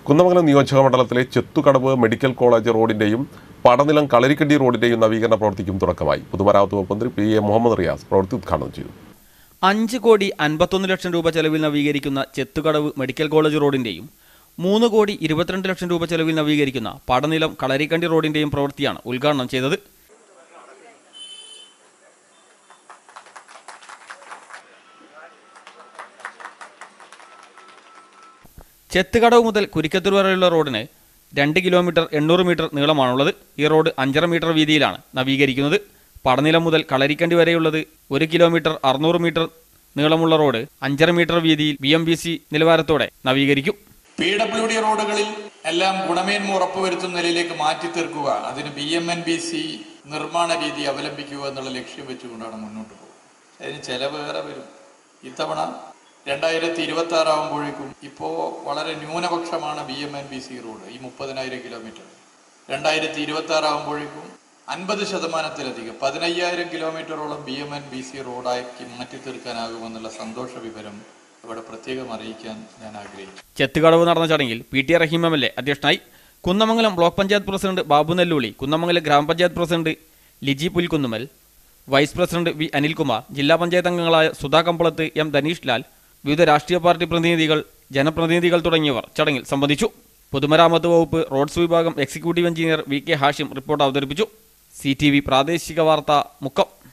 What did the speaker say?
കുന്നമംഗലം നിയോജക മണ്ഡലത്തിലെ Chethukadavu medical college റോഡിന്റെയും പടനിലം കളരിക്കണ്ടി റോഡിന്റെയും നവീകരണ പ്രവൃത്തിക്കും തുടക്കമായി പൊതുമരാമത്ത് വകുപ്പ് മന്ത്രി പി എ മുഹമ്മദ് റിയാസ് പ്രവൃത്തി ഉദ്ഘാടനം ചെയ്തു അഞ്ച് കോടി അൻപത്തൊന്ന് ലക്ഷം രൂപ ചെലവിൽ നവീകരിക്കുന്ന ചെത്തുകടവ് മെഡിക്കൽ കോളേജ് റോഡിന്റെയും മൂന്ന് കോടി ഇരുപത്തിരണ്ട് ലക്ഷം രൂപ ചെലവിൽ നവീകരിക്കുന്ന പടനിലം കളരിക്കണ്ടി റോഡിന്റെയും പ്രവൃത്തിയാണ് ഉദ്ഘാടനം ചെയ്തത് ചെത്തുകടവ് മുതൽ കുരിക്കത്തൂർ വരെയുള്ള റോഡിന് രണ്ട് കിലോമീറ്റർ എണ്ണൂറ് മീറ്റർ നീളമാണുള്ളത് ഈ റോഡ് അഞ്ചര മീറ്റർ വീതിയിലാണ് നവീകരിക്കുന്നത് പടനിലം മുതൽ കളരിക്കണ്ടി വരെയുള്ളത് ഒരു കിലോമീറ്റർ അറുന്നൂറ് മീറ്റർ നീളമുള്ള റോഡ് അഞ്ചര മീറ്റർ വീതിയിൽ ബി എം ബി സി നിലവാരത്തോടെ നവീകരിക്കും പി ഡബ്ല്യു ഡി റോഡുകളിൽ എല്ലാം ഗുണമേന്മ ഉറപ്പുവരുത്തുന്ന നിലയിലേക്ക് മാറ്റി തീർക്കുക അതിന് B M N B C നിർമ്മാണ രീതി അവലംബിക്കുക എന്നുള്ള ലക്ഷ്യം വെച്ചുകൊണ്ടാണ് മുന്നോട്ട് പോകുന്നത് അതിന് ചെലവ് ഏറെ വരും ഇത്തവണ രണ്ടായിരത്തി ഇരുപത്തി ആറാകുമ്പോഴേക്കും ഇപ്പോൾ വളരെ ന്യൂനപക്ഷമാണ് B M N B C road ഈ മുപ്പതിനായിരം കിലോമീറ്റർ രണ്ടായിരത്തി ഇരുപത്തി ആറാകുമ്പോഴേക്കും അൻപത് ശതമാനത്തിലധികം പതിനയ്യായിരം കിലോമീറ്ററോളം B M N B C റോഡാക്കി മാറ്റി തീർക്കാനാകുമെന്നുള്ള സന്തോഷ വിവരം ഇവിടെ പ്രത്യേകം അറിയിക്കാൻ ഞാൻ ആഗ്രഹിക്കുന്നു ചെത്തുകടവ് നടന്ന ചടങ്ങിൽ P T Rahim M L A അധ്യക്ഷനായി കുന്നമംഗലം ബ്ലോക്ക് പഞ്ചായത്ത് പ്രസിഡന്റ് ബാബു നെല്ലൂളി കുന്നമംഗലം ഗ്രാമപഞ്ചായത്ത് president Liji Pulkkunnumal vice president V Anilkumar ജില്ലാ പഞ്ചായത്ത് അംഗങ്ങളായ സുധാ കമ്പളത്ത് എം ധനീഷ് ലാൽ വിവിധ രാഷ്ട്രീയ പാർട്ടി പ്രതിനിധികൾ ജനപ്രതിനിധികൾ തുടങ്ങിയവർ ചടങ്ങിൽ സംബന്ധിച്ചു പൊതുമരാമത്ത് വകുപ്പ് റോഡ്സ് വിഭാഗം executive engineer V K Hashim report അവതരിപ്പിച്ചു സി ടി വി പ്രാദേശിക വാർത്ത മുക്കം